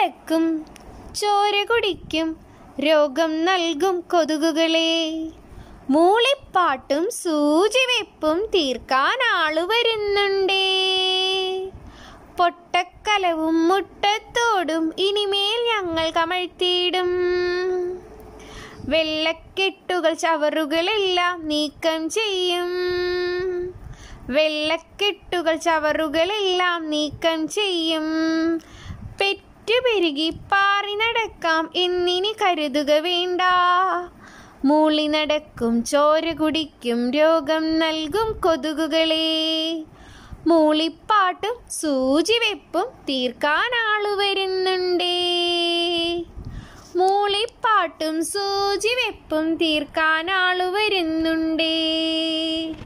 നടക്കും ചോര കുടിക്കും രോഗം നൽകും കൊതുകുകളെ മൂളിപ്പാട്ടും സൂചിവെപ്പും തീർക്കാൻ ആളു വരുന്നുണ്ടേ പൊട്ടക്കലവും മുട്ടത്തോടും ഇനിമേൽ ഞങ്ങൾ കമഴ്ത്തിയിടും വെള്ളക്കെട്ടുകൾ ചവറുകളെല്ലാം നീക്കം ചെയ്യും വെള്ളക്കെട്ടുകൾ ചവറുകളെല്ലാം നീക്കം ചെയ്യും പെറ്റുപെരുകി പാറി നടക്കാം എന്നിനി കരുതുക വേണ്ട മൂളി നടക്കും ചോര കുടിക്കും രോഗം നൽകും കൊതുകുകളെ മൂളിപ്പാട്ടും സൂചിവെപ്പും തീർക്കാൻ ആളു വരുന്നുണ്ടേ മൂളിപ്പാട്ടും സൂചിവെപ്പും തീർക്കാൻ ആളു വരുന്നുണ്ടേ